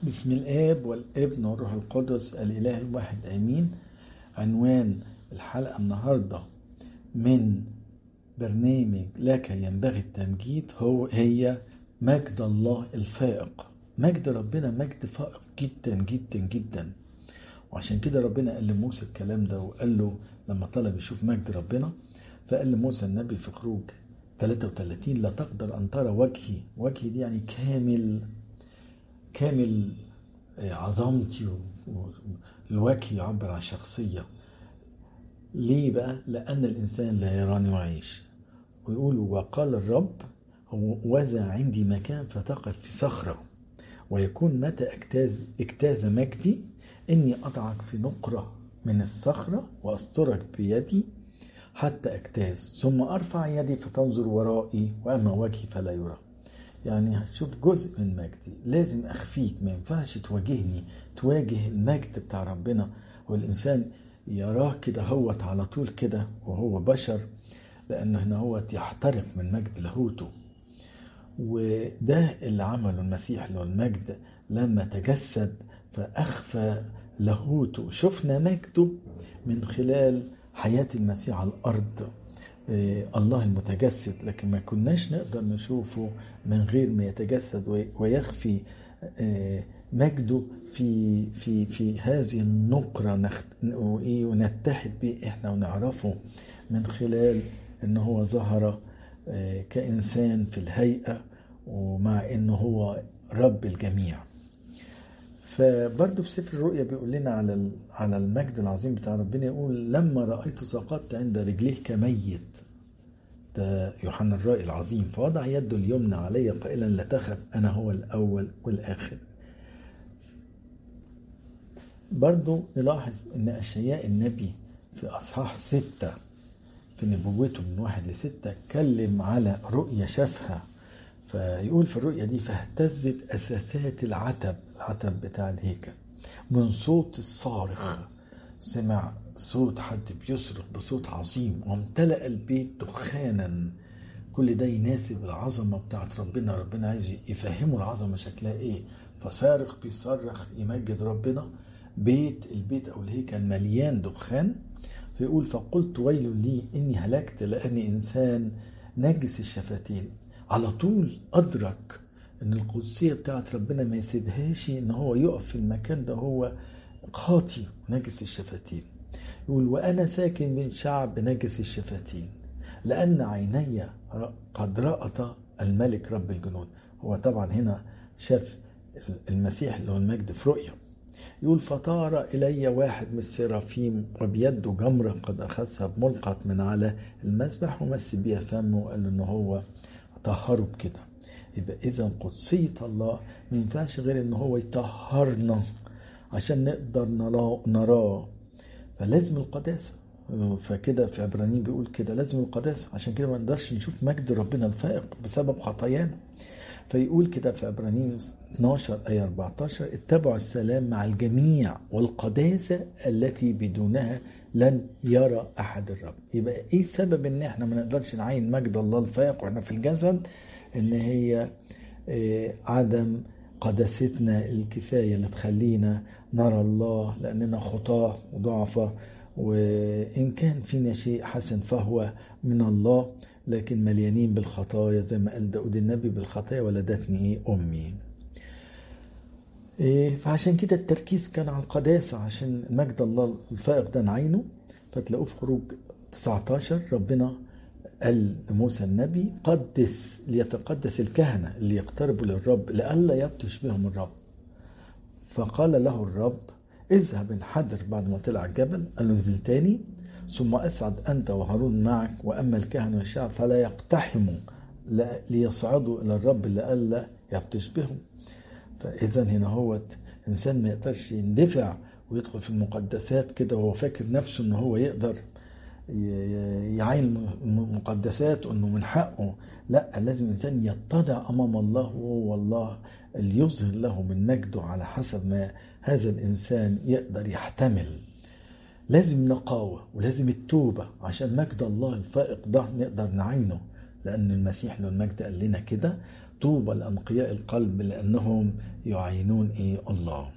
بسم الآب والابن والروح القدس الإله الواحد آمين عنوان الحلقة النهاردة من برنامج لك ينبغي التمجيد هو هي مجد الله الفائق مجد ربنا مجد فائق جدا جدا جدا وعشان كده ربنا قال لموسى الكلام ده وقال له لما طلب يشوف مجد ربنا فقال لموسى النبي في خروج 33 لا تقدر أن ترى وجهي وجهي دي يعني كامل كامل عظمتي والوجه يعبر عن شخصية ليه بقى؟ لأن الإنسان لا يراني وعيش ويقول وقال الرب وزع عندي مكان فتقف في صخرة ويكون متى اجتاز اجتاز مجدي إني أضعك في نقرة من الصخرة وأسترك بيدي حتى اجتاز ثم أرفع يدي فتنظر ورائي وأما وجهي فلا يرى يعني هتشوف جزء من مجدي لازم أخفيك ما ينفعش تواجهني تواجه المجد بتاع ربنا والإنسان يراه كده هوت على طول كده وهو بشر لأنه هنا هو يحترق من مجد لاهوته وده اللي عمله المسيح له المجد لما تجسد فأخفى لاهوته شفنا مجده من خلال حياة المسيح على الأرض الله المتجسد لكن ما كناش نقدر نشوفه من غير ما يتجسد ويخفي مجده في في في هذه النقرة نخت... ونتحد به احنا ونعرفه من خلال ان هو ظهر كإنسان في الهيئة ومع انه هو رب الجميع فبرضه في سفر الرؤيا بيقول لنا على على المجد العظيم بتاع ربنا يقول لما رأيت سقطت عند رجليه كميت ده يوحنا الرائي العظيم فوضع يده اليمنى علي قائلا لا تخف أنا هو الأول والآخر برضو نلاحظ أن أشياء النبي في أصحاح ستة في نبوته من واحد لستة اتكلم على رؤية شافها فيقول في الرؤية دي فاهتزت أساسات العتب العتب بتاع الهيكل من صوت الصارخ سمع صوت حد بيصرخ بصوت عظيم وامتلأ البيت دخانا كل ده يناسب العظمة بتاعت ربنا ربنا عايز يفهمه العظمة شكلها ايه فصارخ بيصرخ يمجد ربنا بيت البيت او الهيكل مليان دخان فيقول فقلت ويل لي اني هلكت لاني انسان نجس الشفتين على طول ادرك ان القدسيه بتاعت ربنا ما يسيبهاش ان هو يقف في المكان ده هو خاطي نجس الشفتين يقول وانا ساكن بين شعب نجس الشفتين لان عيني قد رأت الملك رب الجنود هو طبعا هنا شاف المسيح اللي هو المجد في رؤيا يقول فطار إلي واحد من السرافيم وبيده جمرة قد أخذها بملقط من على المسبح ومس بيها فمه وقال له إن هو طهره بكده يبقى إذا قدسية الله ما ينفعش غير إن هو يطهرنا عشان نقدر نراه فلازم القداسة فكده في عبرانيين بيقول كده لازم القداسة عشان كده ما نقدرش نشوف مجد ربنا الفائق بسبب خطايانا فيقول كده في عبرانيين 12 آية 14 اتبعوا السلام مع الجميع والقداسة التي بدونها لن يرى أحد الرب يبقى إيه السبب إن إحنا ما نقدرش نعين مجد الله الفائق وإحنا في الجسد إن هي عدم قداستنا الكفاية اللي تخلينا نرى الله لأننا خطاة وضعفة وإن كان فينا شيء حسن فهو من الله لكن مليانين بالخطايا زي ما قال داود النبي بالخطايا ولدتني إيه أمي إيه فعشان كده التركيز كان على القداسة عشان مجد الله الفائق ده نعينه فتلاقوه في خروج 19 ربنا قال لموسى النبي قدس ليتقدس الكهنة اللي يقتربوا للرب لئلا يبطش بهم الرب فقال له الرب اذهب انحدر بعد ما طلع الجبل قال له انزل تاني ثم اصعد انت وهارون معك واما الكهنة والشعب فلا يقتحموا ليصعدوا الى الرب لئلا يبطش بهم فاذا هنا هو انسان ما يقدرش يندفع ويدخل في المقدسات كده وهو فاكر نفسه ان هو يقدر يعين المقدسات انه من حقه لا لازم الانسان يتضع امام الله وهو الله اللي يظهر له من مجده على حسب ما هذا الانسان يقدر يحتمل لازم نقاوة ولازم التوبة عشان مجد الله الفائق ده نقدر نعينه لأن المسيح له المجد قال لنا كده طوبى لأنقياء القلب لأنهم يعينون إيه الله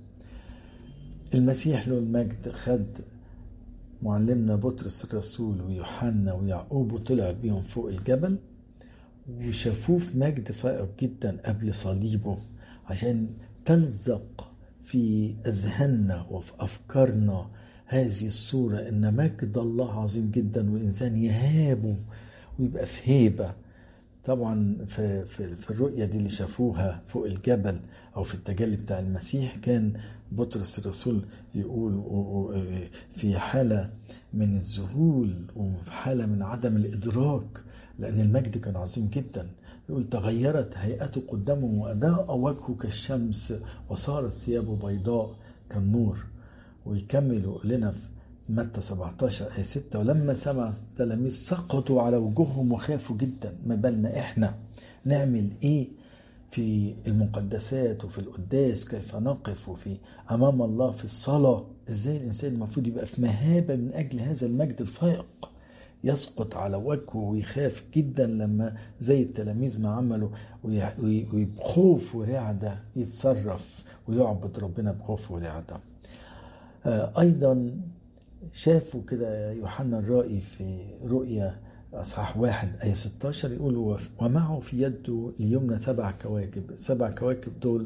المسيح له المجد خد معلمنا بطرس الرسول ويوحنا ويعقوب وطلع بيهم فوق الجبل وشافوه في مجد فائق جدا قبل صليبه عشان تلزق في أذهاننا وفي أفكارنا هذه الصورة إن مجد الله عظيم جدا والإنسان يهابه ويبقى في هيبة طبعا في, في, في الرؤية دي اللي شافوها فوق الجبل أو في التجلي بتاع المسيح كان بطرس الرسول يقول في حالة من الذهول وفي حالة من عدم الإدراك لأن المجد كان عظيم جدا يقول تغيرت هيئته قدامه وأداء وجهه كالشمس وصارت ثيابه بيضاء كالنور ويكمل يقول لنا في متى 17 آية 6 ولما سمع التلاميذ سقطوا على وجوههم وخافوا جدا ما بالنا احنا نعمل ايه في المقدسات وفي القداس كيف نقف وفي امام الله في الصلاه ازاي الانسان المفروض يبقى في مهابه من اجل هذا المجد الفائق يسقط على وجهه ويخاف جدا لما زي التلاميذ ما عملوا وبخوف ورعده يتصرف ويعبد ربنا بخوف ورعده ايضا شافوا كده يوحنا الرائي في رؤيا اصحاح واحد ايه 16 يقول ومعه في يده اليمنى سبع كواكب سبع كواكب دول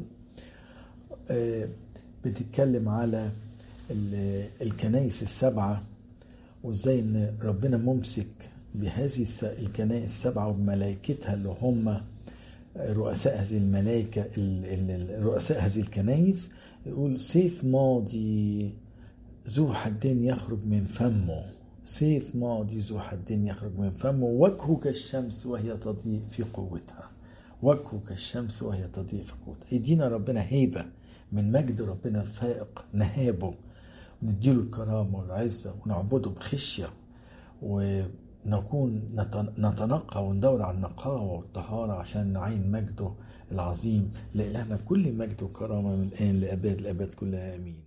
بتتكلم على الكنائس السبعه وازاي ان ربنا ممسك بهذه الكنائس السبعه وبملائكتها اللي هم رؤساء هذه الملائكه رؤساء هذه الكنائس يقول سيف ماضي ذو حدين يخرج من فمه سيف ماضي ذو حدين يخرج من فمه وجهه كالشمس وهي تضيء في قوتها وجهه كالشمس وهي تضيء في قوتها يدينا ربنا هيبة من مجد ربنا الفائق نهابه ونديله الكرامة والعزة ونعبده بخشية ونكون نتنقى وندور على النقاوة والطهارة عشان نعين مجده العظيم لإلهنا كل مجد وكرامة من الآن لأباد الأباد كلها آمين